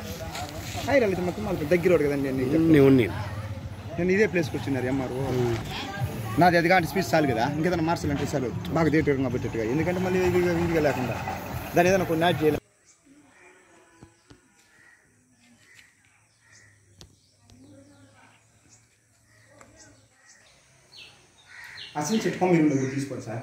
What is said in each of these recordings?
హైరాలు మొత్తం మాకు దగ్గర రోడ్ కదండి నేను నేను ఉన్ని నేను ఇదే ప్లేస్కి వచ్చినారు ఎంఆర్ఓ నాది అది కానీ స్పీచ్ చాలు కదా ఇంకేదైనా మార్చాలంటే చాలు బాగా తీయటంగా పెట్టేట్టుగా ఎందుకంటే మళ్ళీ ఇది ఇంటికి లేకుండా దాని ఏదైనా కొన్ని యాడ్ చేయాలి అసలు చెట్టు మీరు ఉండదు తీసుకోండి సార్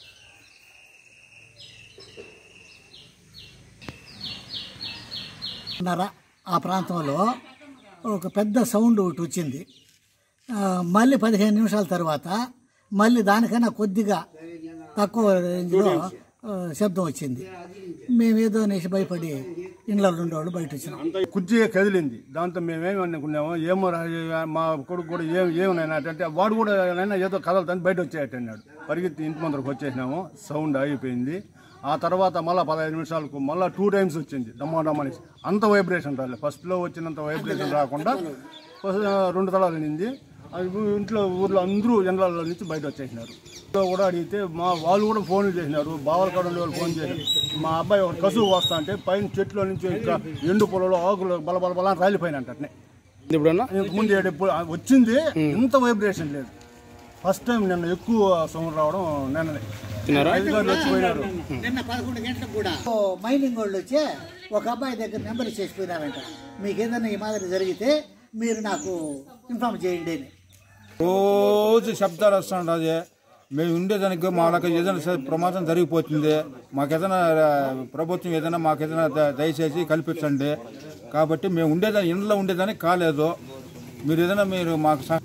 నర ఆ ప్రాంతంలో ఒక పెద్ద సౌండ్ ఒకటి వచ్చింది ఆ, మళ్ళీ పదిహేను నిమిషాల తర్వాత మళ్ళీ దానికన్నా కొద్దిగా తక్కువ రేంజ్లో ఆ, శబ్దం వచ్చింది మేమేదో అనేసి భయపడి ఇండ్లలో ఉండేవాళ్ళు బయట వచ్చినాం కుర్చీ కదిలింది దాంతో మేమేమి అనుకున్నాము ఏమో రా, మా కొడుకు కూడా ఏం ఏమైనా అంటే వాడు కూడా నైనా ఏదో కదలుతాను బయట వచ్చేయటన్నాడు పరిగెత్తి ఇంటి ముందరకు వచ్చేసినాము సౌండ్ ఆగిపోయింది ఆ తర్వాత మళ్ళీ పదహైదు నిమిషాలకు మళ్ళీ టూ టైమ్స్ వచ్చింది డమ్మా డమ్మని అంత వైబ్రేషన్ రాలేదు ఫస్ట్లో వచ్చినంత వైబ్రేషన్ రాకుండా ఫస్ట్ రెండు తలాలు నింది అది ఇంట్లో ఊర్లో అందరూ ఎండ్ల నుంచి బయట వచ్చేసినారు ఇంట్లో కూడా అడిగితే మా వాళ్ళు కూడా ఫోన్ చేసినారు బావల కాడ ఉండే వాళ్ళు ఫోన్ చేసినారు మా అబ్బాయి ఒక కసువు వస్తా అంటే పైన చెట్లో నుంచి ఇంకా ఎండు పొలంలో ఆకులు బల బల బల రాలిపోయినట్టు అట్నే ఇప్పుడన్నా ఇంతకు ముందు ఏడు ఎప్పుడు వచ్చింది ఇంత వైబ్రేషన్ లేదు ఫస్ట్ టైం నిన్న ఎక్కువ సౌండ్ రావడం నిన్ననే తిన్నారా అధికారులు వచ్చిపోయినారు నిన్న పదకొండు గంటలకు కూడా మైనింగ్ వాళ్ళు వచ్చి ఒక అబ్బాయి దగ్గర నెంబర్ చేసిపోయినారంట మీకు ఏదైనా ఈ మాదిరి జరిగితే మీరు నాకు ఇన్ఫామ్ చేయండి అని రోజు శబ్దాలు వస్తుంటుంది మేము ఉండేదానికి మాకు ఏదైనా స- ప్రమాదం జరిగిపోతుంది మాకు ఏదైనా ఆ, ప్రభుత్వం ఏదైనా మాకు ఏదైనా ద- దయచేసి కల్పించండి కాబట్టి మేము ఉండేదాన్ని ఇంట్లో ఉండేదానికి కాలేదు మీరు ఏదైనా మీరు మాకు సహ-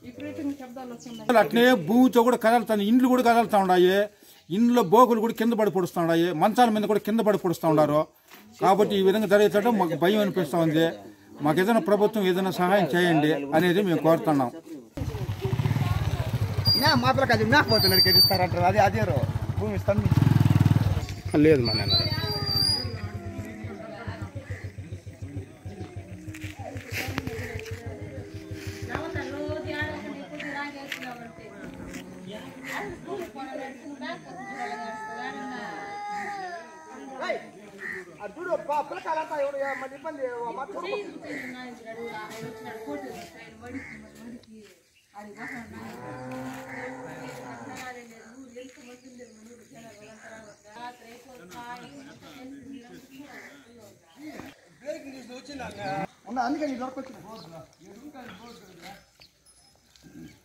అట్నే భూమితో కూడా కదలుతాను ఇండ్లు కూడా కదలుతా ఉన్నాయి ఇంట్లో బోకులు కూడా కింద పడి పొడుస్తూ ఉన్నాయి మంచాల మీద కూడా కింద పడి పొడుస్తూ ఉన్నారు కాబట్టి ఈ విధంగా జరిగేటట్టు మాకు భయం అనిపిస్తూ ఉంది మాకు ఏదైనా ప్రభుత్వం ఏదైనా సహాయం చేయండి అనేది మేము కోరుతున్నాం నా మాత్రం అది నాకు పోతున్నారు ఇస్తారంటారు అది అదే రో భూమి స్తంభించి లేదు మా నాన్న అందుకని దొరకొచ్చు